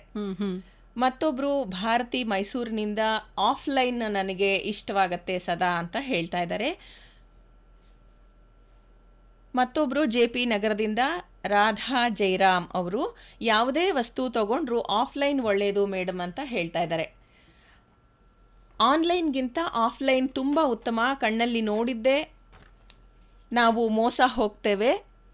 ಹ್ಮ್ ಹ್ಮ್ ಮತ್ತೊಬ್ರು ಭಾರತಿ ಮೈಸೂರಿನಿಂದ ಆಫ್ಲೈನ್ ನನಗೆ ಇಷ್ಟವಾಗತ್ತೆ ಸದಾ ಅಂತ ಹೇಳ್ತಾ ಇದ್ದಾರೆ ಮತ್ತೊಬ್ರು ಜೆ ಪಿ ನಗರದಿಂದ ರಾಧಾ ಜೈರಾಮ್ ಅವರು ಯಾವುದೇ ವಸ್ತು ತಗೊಂಡ್ರು ಆಫ್ಲೈನ್ ಒಳ್ಳೆಯದು ಮೇಡಮ್ ಅಂತ ಹೇಳ್ತಾ ಇದ್ದಾರೆ ಆನ್ಲೈನ್ಗಿಂತ ಆಫ್ಲೈನ್ ತುಂಬ ಉತ್ತಮ ಕಣ್ಣಲ್ಲಿ ನೋಡಿದ್ದೇ ನಾವು ಮೋಸ ಹೋಗ್ತೇವೆ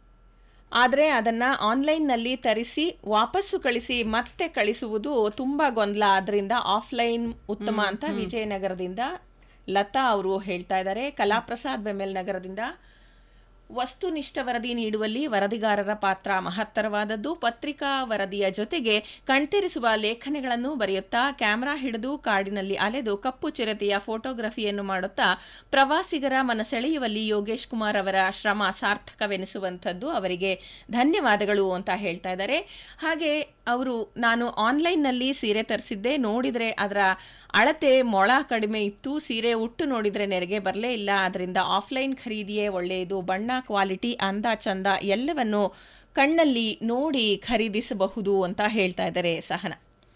ಆದರೆ ಅದನ್ನು ಆನ್ಲೈನ್ನಲ್ಲಿ ತರಿಸಿ ವಾಪಸ್ಸು ಕಳಿಸಿ ಮತ್ತೆ ಕಳಿಸುವುದು ತುಂಬ ಗೊಂದಲ ಆದ್ದರಿಂದ ಆಫ್ಲೈನ್ ಉತ್ತಮ ಅಂತ ವಿಜಯನಗರದಿಂದ ಲತಾ ಅವರು ಹೇಳ್ತಾ ಇದ್ದಾರೆ ಕಲಾಪ್ರಸಾದ್ ಬೆಮೆಲ್ ನಗರದಿಂದ ವಸ್ತುನಿಷ್ಠ ವರದಿ ನೀಡುವಲ್ಲಿ ವರದಿಗಾರರ ಪಾತ್ರ ಮಹತ್ತರವಾದದ್ದು ಪತ್ರಿಕಾ ವರದಿಯ ಜೊತೆಗೆ ಕಣ್ತೆರೆಸುವ ಲೇಖನಗಳನ್ನು ಬರೆಯುತ್ತಾ ಕ್ಯಾಮೆರಾ ಹಿಡಿದು ಕಾಡಿನಲ್ಲಿ ಅಲೆದು ಕಪ್ಪು ಚಿರತೆಯ ಫೋಟೋಗ್ರಫಿಯನ್ನು ಮಾಡುತ್ತಾ ಪ್ರವಾಸಿಗರ ಮನಸೆಳೆಯುವಲ್ಲಿ ಯೋಗೇಶ್ ಕುಮಾರ್ ಅವರ ಶ್ರಮ ಸಾರ್ಥಕವೆನಿಸುವಂಥದ್ದು ಅವರಿಗೆ ಧನ್ಯವಾದಗಳು ಅಂತ ಹೇಳ್ತಾ ಇದ್ದಾರೆ ಹಾಗೆ ಅವರು ನಾನು ಆನ್ಲೈನ್ನಲ್ಲಿ ಸೀರೆ ತರಿಸಿದ್ದೆ ನೋಡಿದರೆ ಅದರ ಅಳತೆ ಮೊಳ ಕಡಿಮೆ ಇತ್ತು ಸೀರೆ ಉಟ್ಟು ನೋಡಿದರೆ ನೆರಿಗೆ ಬರಲೇ ಇಲ್ಲ ಅದರಿಂದ ಆಫ್ಲೈನ್ ಖರೀದಿಯೇ ಒಳ್ಳೆಯದು ಬಣ್ಣ ಕ್ವಾಲಿಟಿ ಅಂದ ಚಂದ ಎಲ್ಲವನ್ನು ಕಣ್ಣಲ್ಲಿ ನೋಡಿ ಖರೀದಿಸಬಹುದು ಅಂತ ಹೇಳ್ತಾ ಇದ್ದಾರೆ ಸಹನ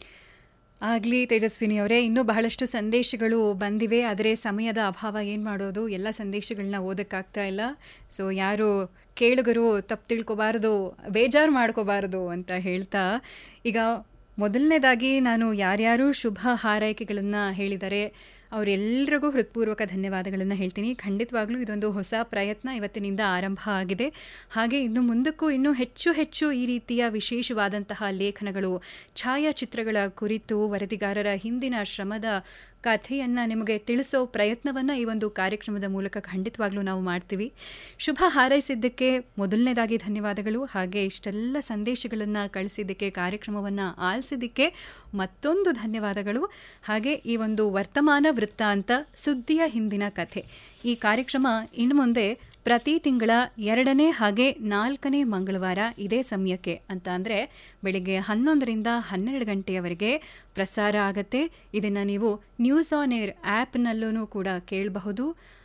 ಆಗಲಿ ತೇಜಸ್ವಿನಿ ಅವರೇ ಇನ್ನೂ ಬಹಳಷ್ಟು ಸಂದೇಶಗಳು ಬಂದಿವೆ ಆದರೆ ಸಮಯದ ಅಭಾವ ಏನು ಮಾಡೋದು ಎಲ್ಲ ಸಂದೇಶಗಳನ್ನ ಓದೋಕ್ಕಾಗ್ತಾ ಇಲ್ಲ ಸೊ ಯಾರು ಕೇಳುಗರು ತಪ್ಪು ತಿಳ್ಕೊಬಾರ್ದು ಬೇಜಾರು ಮಾಡ್ಕೋಬಾರ್ದು ಅಂತ ಹೇಳ್ತಾ ಈಗ ಮೊದಲನೇದಾಗಿ ನಾನು ಯಾರ್ಯಾರು ಶುಭ ಹಾರೈಕೆಗಳನ್ನು ಹೇಳಿದ್ದಾರೆ ಅವರೆಲ್ಲರಿಗೂ ಹೃತ್ಪೂರ್ವಕ ಧನ್ಯವಾದಗಳನ್ನು ಹೇಳ್ತೀನಿ ಖಂಡಿತವಾಗ್ಲೂ ಇದೊಂದು ಹೊಸ ಪ್ರಯತ್ನ ಇವತ್ತಿನಿಂದ ಆರಂಭ ಆಗಿದೆ ಹಾಗೆ ಇನ್ನು ಮುಂದಕ್ಕೂ ಇನ್ನೂ ಹೆಚ್ಚು ಹೆಚ್ಚು ಈ ರೀತಿಯ ವಿಶೇಷವಾದಂತಹ ಲೇಖನಗಳು ಛಾಯಾಚಿತ್ರಗಳ ಕುರಿತು ವರದಿಗಾರರ ಹಿಂದಿನ ಶ್ರಮದ ಕಥೆಯನ್ನು ನಿಮಗೆ ತಿಳಿಸೋ ಪ್ರಯತ್ನವನ್ನು ಈ ಒಂದು ಕಾರ್ಯಕ್ರಮದ ಮೂಲಕ ಖಂಡಿತವಾಗ್ಲೂ ನಾವು ಮಾಡ್ತೀವಿ ಶುಭ ಹಾರೈಸಿದ್ದಕ್ಕೆ ಮೊದಲನೇದಾಗಿ ಧನ್ಯವಾದಗಳು ಹಾಗೆ ಇಷ್ಟೆಲ್ಲ ಸಂದೇಶಗಳನ್ನು ಕಳಿಸಿದ್ದಕ್ಕೆ ಕಾರ್ಯಕ್ರಮವನ್ನು ಆಲಿಸಿದ್ದಕ್ಕೆ ಮತ್ತೊಂದು ಧನ್ಯವಾದಗಳು ಹಾಗೆ ಈ ಒಂದು ವರ್ತಮಾನ ವೃತ್ತಾಂತ ಸುದ್ದಿಯ ಹಿಂದಿನ ಕಥೆ ಈ ಕಾರ್ಯಕ್ರಮ ಇನ್ನು ಮುಂದೆ ಪ್ರತಿ ತಿಂಗಳ ಎರಡನೇ ಹಾಗೆ ನಾಲ್ಕನೇ ಮಂಗಳವಾರ ಇದೇ ಸಮಯಕ್ಕೆ ಅಂತ ಅಂದರೆ ಬೆಳಿಗ್ಗೆ ಹನ್ನೊಂದರಿಂದ ಹನ್ನೆರಡು ಗಂಟೆಯವರೆಗೆ ಪ್ರಸಾರ ಆಗತ್ತೆ ಇದನ್ನು ನೀವು ನ್ಯೂಸ್ ಆನ್ ಏರ್ ಆ್ಯಪ್ನಲ್ಲೂ ಕೂಡ ಕೇಳಬಹುದು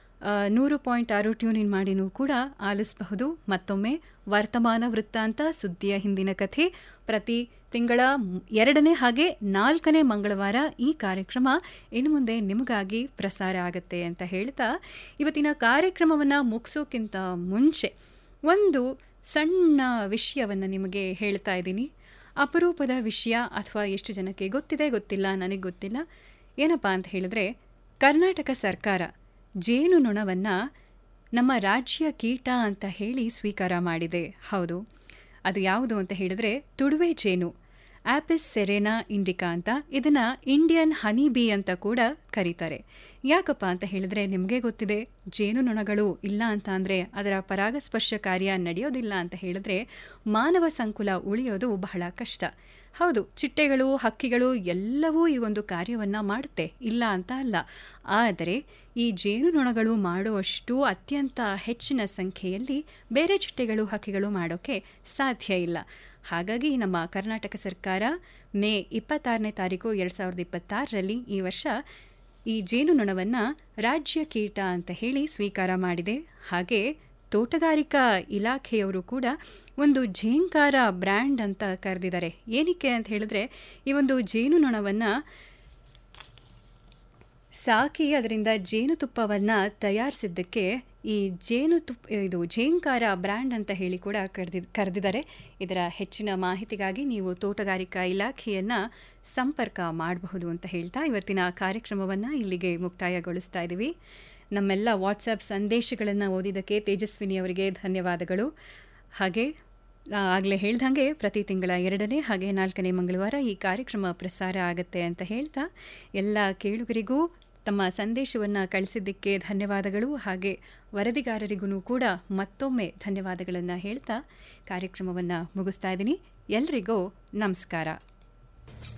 ನೂರು ಪಾಯಿಂಟ್ ಆರು ಟ್ಯೂನ್ ಇನ್ ಮಾಡಿನೂ ಕೂಡ ಆಲಿಸಬಹುದು ಮತ್ತೊಮ್ಮೆ ವರ್ತಮಾನ ವೃತ್ತಾಂತ ಸುದ್ದಿಯ ಹಿಂದಿನ ಕಥೆ ಪ್ರತಿ ತಿಂಗಳ ಎರಡನೇ ಹಾಗೆ ನಾಲ್ಕನೇ ಮಂಗಳವಾರ ಈ ಕಾರ್ಯಕ್ರಮ ಇನ್ನು ಮುಂದೆ ನಿಮಗಾಗಿ ಪ್ರಸಾರ ಆಗುತ್ತೆ ಅಂತ ಹೇಳ್ತಾ ಇವತ್ತಿನ ಕಾರ್ಯಕ್ರಮವನ್ನು ಮುಗಿಸೋಕ್ಕಿಂತ ಮುಂಚೆ ಒಂದು ಸಣ್ಣ ವಿಷಯವನ್ನು ನಿಮಗೆ ಹೇಳ್ತಾ ಇದ್ದೀನಿ ಅಪರೂಪದ ವಿಷಯ ಅಥವಾ ಎಷ್ಟು ಜನಕ್ಕೆ ಗೊತ್ತಿದೆ ಗೊತ್ತಿಲ್ಲ ನನಗೆ ಗೊತ್ತಿಲ್ಲ ಏನಪ್ಪ ಅಂತ ಹೇಳಿದ್ರೆ ಕರ್ನಾಟಕ ಸರ್ಕಾರ ಜೇನುನೊಣವನ್ನು ನಮ್ಮ ರಾಜ್ಯ ಕೀಟ ಅಂತ ಹೇಳಿ ಸ್ವೀಕಾರ ಮಾಡಿದೆ ಹೌದು ಅದು ಯಾವುದು ಅಂತ ಹೇಳಿದ್ರೆ ತುಡುವೆ ಜೇನು ಆಪಿಸ್ ಸೆರೆನಾ ಇಂಡಿಕಾ ಅಂತ ಇದನ್ನು ಇಂಡಿಯನ್ ಹನಿ ಬಿ ಅಂತ ಕೂಡ ಕರೀತಾರೆ ಯಾಕಪ್ಪ ಅಂತ ಹೇಳಿದ್ರೆ ನಿಮಗೆ ಗೊತ್ತಿದೆ ಜೇನುನೊಣಗಳು ಇಲ್ಲ ಅಂತ ಅಂದರೆ ಅದರ ಪರಾಗಸ್ಪರ್ಶ ಕಾರ್ಯ ನಡೆಯೋದಿಲ್ಲ ಅಂತ ಹೇಳಿದ್ರೆ ಮಾನವ ಸಂಕುಲ ಉಳಿಯೋದು ಬಹಳ ಕಷ್ಟ ಹೌದು ಚಿಟ್ಟೆಗಳು ಹಕ್ಕಿಗಳು ಎಲ್ಲವೂ ಈ ಒಂದು ಕಾರ್ಯವನ್ನು ಮಾಡುತ್ತೆ ಇಲ್ಲ ಅಂತ ಅಲ್ಲ ಆದರೆ ಈ ಜೇನುನೊಣಗಳು ಮಾಡುವಷ್ಟು ಅತ್ಯಂತ ಹೆಚ್ಚಿನ ಸಂಖ್ಯೆಯಲ್ಲಿ ಬೇರೆ ಚಿಟ್ಟೆಗಳು ಹಕ್ಕಿಗಳು ಮಾಡೋಕ್ಕೆ ಸಾಧ್ಯ ಇಲ್ಲ ಹಾಗಾಗಿ ನಮ್ಮ ಕರ್ನಾಟಕ ಸರ್ಕಾರ ಮೇ ಇಪ್ಪತ್ತಾರನೇ ತಾರೀಕು ಎರಡು ಸಾವಿರದ ಇಪ್ಪತ್ತಾರರಲ್ಲಿ ಈ ವರ್ಷ ಈ ಜೇನುನೊಣವನ್ನು ರಾಜ್ಯ ಕೀಟ ಅಂತ ಹೇಳಿ ಸ್ವೀಕಾರ ಮಾಡಿದೆ ಹಾಗೆ ತೋಟಗಾರಿಕಾ ಇಲಾಖೆಯವರು ಕೂಡ ಒಂದು ಝೇಂಕಾರ ಬ್ರ್ಯಾಂಡ್ ಅಂತ ಕರೆದಿದ್ದಾರೆ ಏನಕ್ಕೆ ಅಂತ ಹೇಳಿದ್ರೆ ಈ ಒಂದು ಜೇನುನೊಣವನ್ನು ಸಾಕಿ ಅದರಿಂದ ಜೇನುತುಪ್ಪವನ್ನು ತಯಾರಿಸಿದ್ದಕ್ಕೆ ಈ ಜೇನುತುಪ್ಪ ಇದು ಝೇಂಕಾರ ಬ್ರ್ಯಾಂಡ್ ಅಂತ ಹೇಳಿ ಕೂಡ ಕರೆದಿ ಕರೆದಿದ್ದಾರೆ ಇದರ ಹೆಚ್ಚಿನ ಮಾಹಿತಿಗಾಗಿ ನೀವು ತೋಟಗಾರಿಕಾ ಇಲಾಖೆಯನ್ನು ಸಂಪರ್ಕ ಮಾಡಬಹುದು ಅಂತ ಹೇಳ್ತಾ ಇವತ್ತಿನ ಕಾರ್ಯಕ್ರಮವನ್ನು ಇಲ್ಲಿಗೆ ಮುಕ್ತಾಯಗೊಳಿಸ್ತಾ ಇದ್ದೀವಿ ನಮ್ಮೆಲ್ಲ ವಾಟ್ಸಪ್ ಸಂದೇಶಗಳನ್ನು ಓದಿದ್ದಕ್ಕೆ ತೇಜಸ್ವಿನಿ ಅವರಿಗೆ ಧನ್ಯವಾದಗಳು ಹಾಗೆ ಆಗಲೇ ಹೇಳ್ದಂಗೆ ಪ್ರತಿ ತಿಂಗಳ ಎರಡನೇ ಹಾಗೆ ನಾಲ್ಕನೇ ಮಂಗಳವಾರ ಈ ಕಾರ್ಯಕ್ರಮ ಪ್ರಸಾರ ಆಗುತ್ತೆ ಅಂತ ಹೇಳ್ತಾ ಎಲ್ಲ ಕೇಳುಗರಿಗೂ ತಮ್ಮ ಸಂದೇಶವನ್ನು ಕಳಿಸಿದ್ದಕ್ಕೆ ಧನ್ಯವಾದಗಳು ಹಾಗೆ ವರದಿಗಾರರಿಗೂ ಕೂಡ ಮತ್ತೊಮ್ಮೆ ಧನ್ಯವಾದಗಳನ್ನು ಹೇಳ್ತಾ ಕಾರ್ಯಕ್ರಮವನ್ನು ಮುಗಿಸ್ತಾ ಇದ್ದೀನಿ ಎಲ್ರಿಗೂ ನಮಸ್ಕಾರ